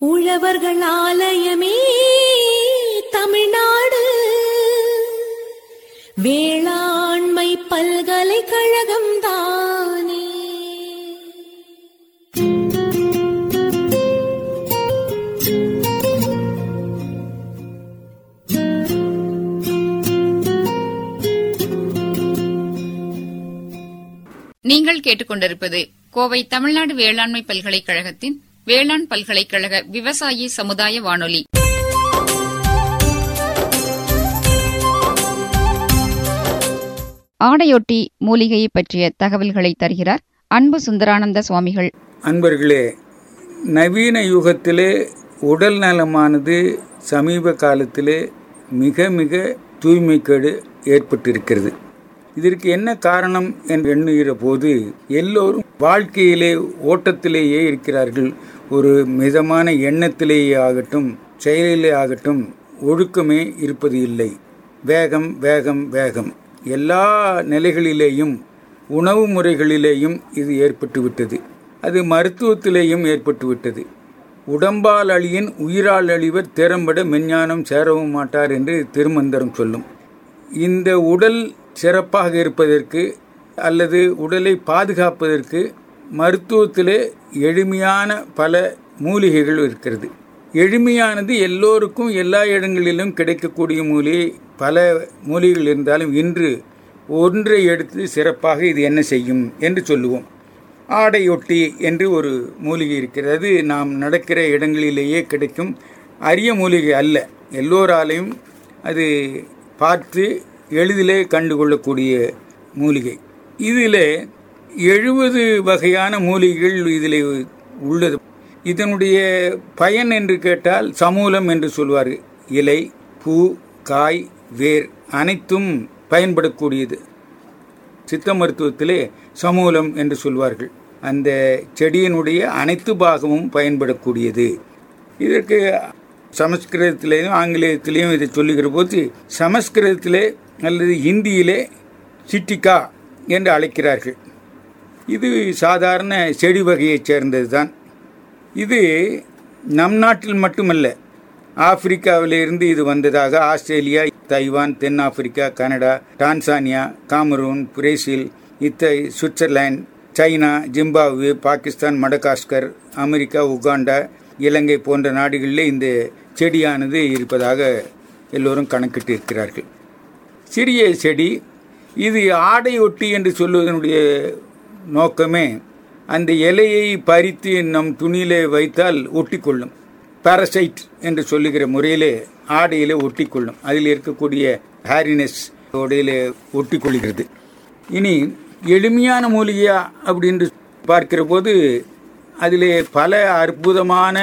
உழவர்கள் ஆலயமே தமிழ்நாடு வேளாண்மை பல்கலைக்கழகம் தானே நீங்கள் கேட்டுக்கொண்டிருப்பது கோவை தமிழ்நாடு வேளாண்மை பல்கலைக்கழகத்தின் வேளாண் பல்கலைக்கழக விவசாயி சமுதாய வானொலி ஆடையொட்டி மூலிகையை பற்றிய தகவல்களை தருகிறார் அன்பு சுந்தரானந்த சுவாமிகள் அன்பர்களே நவீன யுகத்திலே உடல் நலமானது சமீப காலத்திலே மிக மிக தூய்மைக்கேடு ஏற்பட்டிருக்கிறது இதற்கு என்ன காரணம் என்று எண்ணுகிற போது எல்லோரும் வாழ்க்கையிலே ஓட்டத்திலேயே இருக்கிறார்கள் ஒரு மிதமான எண்ணத்திலேயே ஆகட்டும் செயலிலே ஆகட்டும் ஒழுக்கமே இருப்பது இல்லை வேகம் வேகம் வேகம் எல்லா நிலைகளிலேயும் உணவு முறைகளிலேயும் இது ஏற்பட்டுவிட்டது அது மருத்துவத்திலேயும் ஏற்பட்டுவிட்டது உடம்பால் அழியின் உயிரால் அழிவர் திறம்பட மெஞ்ஞானம் சேரவும் மாட்டார் என்று திருமந்திரம் சொல்லும் இந்த உடல் சிறப்பாக இருப்பதற்கு அல்லது உடலை பாதுகாப்பதற்கு மருத்துவத்திலே எளிமையான பல மூலிகைகள் இருக்கிறது எளிமையானது எல்லோருக்கும் எல்லா இடங்களிலும் கிடைக்கக்கூடிய மூலிகை பல மூலிகைகள் இருந்தாலும் இன்று ஒன்றை எடுத்து சிறப்பாக இது என்ன செய்யும் என்று சொல்லுவோம் ஆடையொட்டி என்று ஒரு மூலிகை இருக்கிறது அது நாம் நடக்கிற இடங்களிலேயே கிடைக்கும் அரிய மூலிகை அல்ல எல்லோராலையும் அது பார்த்து எளிதிலே கண்டுகொள்ளக்கூடிய மூலிகை இதில் எழுபது வகையான மூலிகைகள் இதில் உள்ளது இதனுடைய பயன் என்று கேட்டால் சமூலம் என்று சொல்வார்கள் இலை பூ காய் வேர் அனைத்தும் பயன்படக்கூடியது சித்த மருத்துவத்திலே சமூலம் என்று சொல்வார்கள் அந்த செடியினுடைய அனைத்து பாகமும் பயன்படக்கூடியது இதற்கு சமஸ்கிருதத்திலேயும் ஆங்கிலேயத்திலேயும் இதை சொல்லுகிற போது சமஸ்கிருதத்திலே அல்லது ஹிந்தியிலே சிட்டிகா என்று அழைக்கிறார்கள் இது சாதாரண செடி வகையைச் சேர்ந்தது தான் இது நம் நாட்டில் மட்டுமல்ல ஆப்பிரிக்காவிலிருந்து இது வந்ததாக ஆஸ்திரேலியா தைவான் தென்னாப்பிரிக்கா கனடா டான்சானியா காமரூன் பிரேசில் இத்தை Switzerland China Zimbabwe Pakistan Madagascar America Uganda Ilangai போன்ற நாடுகளில் இந்த செடியானது இருப்பதாக எல்லோரும் கணக்கிட்டு இருக்கிறார்கள் சிறிய செடி இது ஆடை ஒட்டி என்று சொல்வதனுடைய நோக்கமே அந்த இலையை பறித்து நம் துணியிலே வைத்தால் ஒட்டிக்கொள்ளும் பாரசைட் என்று சொல்லுகிற முறையிலே ஆடையிலே ஒட்டிக்கொள்ளும் அதில் இருக்கக்கூடிய ஹாரினஸ் உடையிலே ஒட்டிக்கொள்கிறது இனி எளிமையான மூலிகையா அப்படின்னு பார்க்கிற போது அதிலே பல அற்புதமான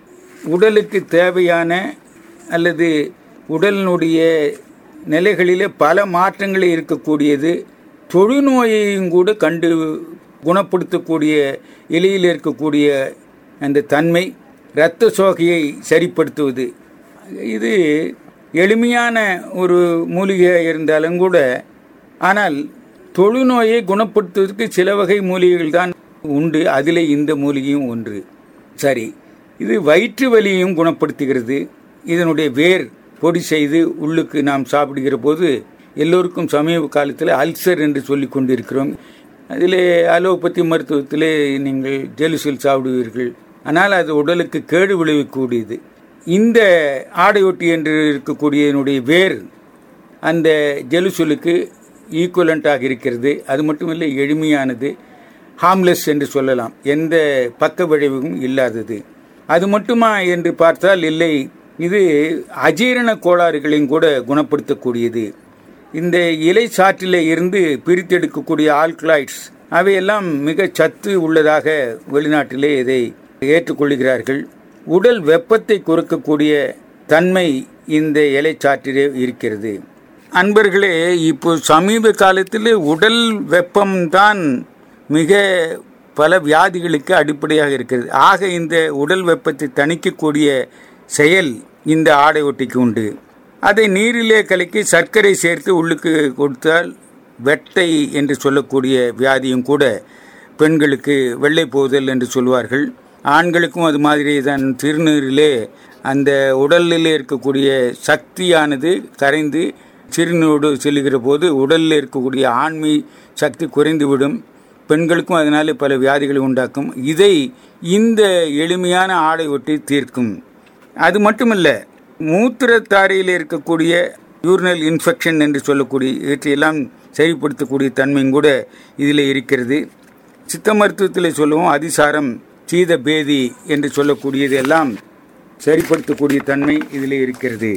உடலுக்கு தேவையான அல்லது உடலினுடைய நிலைகளிலே பல மாற்றங்கள் இருக்கக்கூடியது தொழுநோயையும் கூட கண்டு குணப்படுத்தக்கூடிய இலையில் இருக்கக்கூடிய அந்த தன்மை இரத்த சோகையை சரிப்படுத்துவது இது எளிமையான ஒரு மூலிகை இருந்தாலும் கூட ஆனால் தொழுநோயை குணப்படுத்துவதற்கு சில வகை மூலிகைகள் தான் உண்டு அதில் இந்த மூலிகையும் ஒன்று சரி இது வயிற்று வலியையும் குணப்படுத்துகிறது இதனுடைய வேர் பொடி செய்து உள்ளுக்கு நாம் சாப்பிடுகிற போது எல்லோருக்கும் சமீப காலத்தில் அல்சர் என்று சொல்லி கொண்டிருக்கிறோம் அதில் அலோபதி மருத்துவத்திலே நீங்கள் ஜெலுசில் சாப்பிடுவீர்கள் ஆனால் அது உடலுக்கு கேடு விளைவிக்கக்கூடியது இந்த ஆடையொட்டி என்று இருக்கக்கூடியதனுடைய வேர் அந்த ஜெலுசலுக்கு ஈக்குவலண்ட்டாக இருக்கிறது அது மட்டுமில்லை எளிமையானது ஹார்ம்லெஸ் என்று சொல்லலாம் எந்த பக்க விளைவும் இல்லாதது அது மட்டுமா என்று பார்த்தால் இல்லை இது அஜீரண கோளாறுகளையும் கூட குணப்படுத்தக்கூடியது இந்த இலை சாற்றிலே இருந்து பிரித்தெடுக்கக்கூடிய ஆல்கலாய்ட்ஸ் அவையெல்லாம் மிக சத்து உள்ளதாக வெளிநாட்டிலே இதை ஏற்றுக்கொள்கிறார்கள் உடல் வெப்பத்தை குறைக்கக்கூடிய தன்மை இந்த இலை சாற்றிலே இருக்கிறது அன்பர்களே இப்போ சமீப காலத்தில் உடல் வெப்பம்தான் மிக பல வியாதிகளுக்கு அடிப்படையாக இருக்கிறது ஆக இந்த உடல் வெப்பத்தை தணிக்கக்கூடிய செயல் இந்த ஆடை ஒட்டிக்கு உண்டு அதை நீரிலே கலக்கி சர்க்கரை சேர்த்து உள்ளுக்கு கொடுத்தால் வெட்டை என்று சொல்லக்கூடிய வியாதியும் கூட பெண்களுக்கு வெள்ளை போதல் என்று சொல்வார்கள் ஆண்களுக்கும் அது மாதிரி தான் சிறுநீரிலே அந்த உடலில் இருக்கக்கூடிய சக்தியானது கரைந்து சிறுநீரோடு செல்லுகிற போது உடலில் இருக்கக்கூடிய ஆண்மை சக்தி குறைந்துவிடும் பெண்களுக்கும் அதனால பல வியாதிகளை உண்டாக்கும் இதை இந்த எளிமையான ஆடை ஒட்டி தீர்க்கும் அது மட்டுமல்ல மூத்திரத்தாரையில் இருக்கக்கூடிய யூரினல் இன்ஃபெக்ஷன் என்று சொல்லக்கூடிய இவற்றையெல்லாம் சரிப்படுத்தக்கூடிய தன்மையும் கூட இதில் இருக்கிறது சித்த மருத்துவத்தில் சொல்லுவோம் அதிசாரம் சீத பேதி என்று சொல்லக்கூடியது எல்லாம் சரிப்படுத்தக்கூடிய தன்மை இதில் இருக்கிறது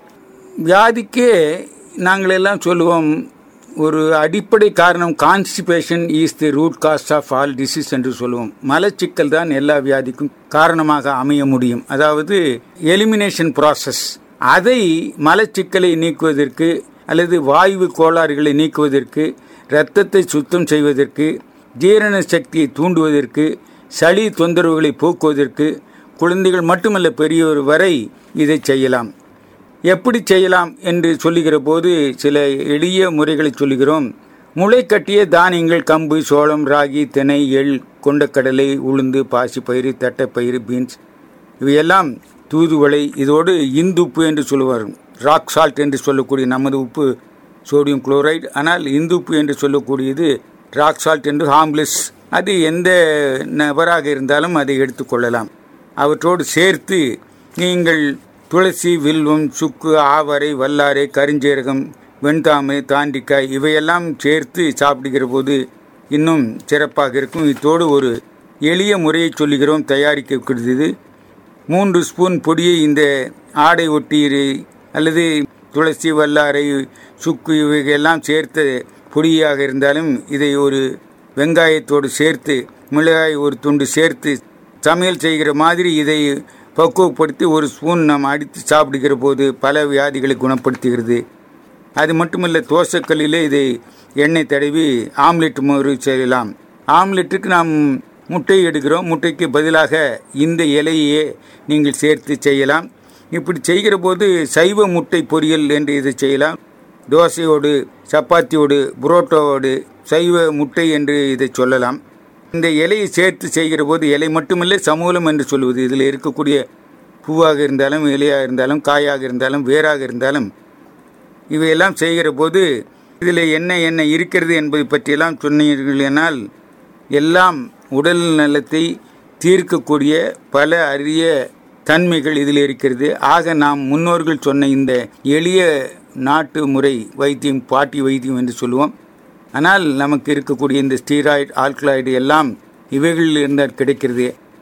வியாதிக்கே நாங்கள் எல்லாம் சொல்லுவோம் ஒரு அடிப்படை காரணம் constipation is the root cause of all disease என்று சொல்லுவோம் மலச்சிக்கல் தான் எல்லா வியாதிக்கும் காரணமாக அமைய முடியும் அதாவது எலிமினேஷன் ப்ராசஸ் அதை மலச்சிக்கலை நீக்குவதற்கு அல்லது வாயு கோளாறுகளை நீக்குவதற்கு இரத்தத்தை சுத்தம் செய்வதற்கு ஜீரண சக்தியை தூண்டுவதற்கு சளி தொந்தரவுகளை போக்குவதற்கு குழந்தைகள் மட்டுமல்ல பெரியோர் வரை இதை செய்யலாம் எப்படி செய்யலாம் என்று சொல்லுகிற போது சில எளிய முறைகளை சொல்லுகிறோம் முளை கட்டிய தானியங்கள் கம்பு சோளம் ராகி தினை எள் கொண்டக்கடலை உளுந்து பாசிப்பயிறு தட்டைப்பயிறு பீன்ஸ் இவையெல்லாம் தூதுவளை இதோடு இந்துப்பு என்று சொல்லுவார் ராக் சால்ட் என்று சொல்லக்கூடிய நமது உப்பு சோடியம் குளோரைடு ஆனால் இந்துப்பு என்று சொல்லக்கூடியது ராக் சால்ட் என்று ஹார்ம்லெஸ் அது எந்த நபராக இருந்தாலும் அதை எடுத்துக்கொள்ளலாம் அவற்றோடு சேர்த்து நீங்கள் துளசி வில்வம் சுக்கு ஆவரை வல்லாரை கருஞ்சீரகம் வெண்தாமை தாண்டிக்காய் இவையெல்லாம் சேர்த்து சாப்பிடுகிற போது இன்னும் சிறப்பாக இருக்கும் இத்தோடு ஒரு எளிய முறையை சொல்லுகிறோம் தயாரிக்கக்கூடியது மூன்று ஸ்பூன் பொடியை இந்த ஆடை ஒட்டி அல்லது துளசி வல்லாரை சுக்கு இவையெல்லாம் சேர்த்த பொடியாக இருந்தாலும் இதை ஒரு வெங்காயத்தோடு சேர்த்து மிளகாய் ஒரு துண்டு சேர்த்து சமையல் செய்கிற மாதிரி இதை பக்குவப்படுத்தி ஒரு ஸ்பூன் நாம் அடித்து சாப்பிடுகிற போது பல வியாதிகளை குணப்படுத்துகிறது அது மட்டுமல்ல தோசைக்கல்லிலே இதை எண்ணெய் தடவி ஆம்லெட் முறை செய்யலாம் ஆம்லெட்டுக்கு நாம் முட்டை எடுக்கிறோம் முட்டைக்கு பதிலாக இந்த இலையே நீங்கள் சேர்த்து செய்யலாம் இப்படி செய்கிற போது சைவ முட்டை பொரியல் என்று இதை செய்யலாம் தோசையோடு சப்பாத்தியோடு புரோட்டோவோடு சைவ முட்டை என்று இதை சொல்லலாம் இந்த இலையை சேர்த்து செய்கிற போது இலை மட்டுமில்லை சமூலம் என்று சொல்வது இதில் இருக்கக்கூடிய பூவாக இருந்தாலும் இலையாக இருந்தாலும் காயாக இருந்தாலும் வேராக இருந்தாலும் இவையெல்லாம் செய்கிற போது இதில் என்ன என்ன இருக்கிறது என்பதை பற்றியெல்லாம் சொன்னீர்கள் என்னால் எல்லாம் உடல் நலத்தை தீர்க்கக்கூடிய பல அரிய தன்மைகள் இதில் இருக்கிறது ஆக நாம் முன்னோர்கள் சொன்ன இந்த எளிய நாட்டு முறை வைத்தியம் பாட்டி வைத்தியம் என்று சொல்லுவோம் ஆனால் நமக்கு இருக்கக்கூடிய இந்த ஸ்டீராய்டு ஆல்கலாய்டு எல்லாம் இவைகளில் இருந்தால் கிடைக்கிறது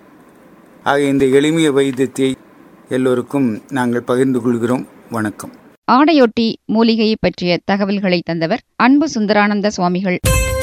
ஆக இந்த எளிமைய வைத்தியத்தை எல்லோருக்கும் நாங்கள் பகிர்ந்து கொள்கிறோம் வணக்கம் ஆடையொட்டி மூலிகையை பற்றிய தகவல்களை தந்தவர் அன்பு சுந்தரானந்த சுவாமிகள்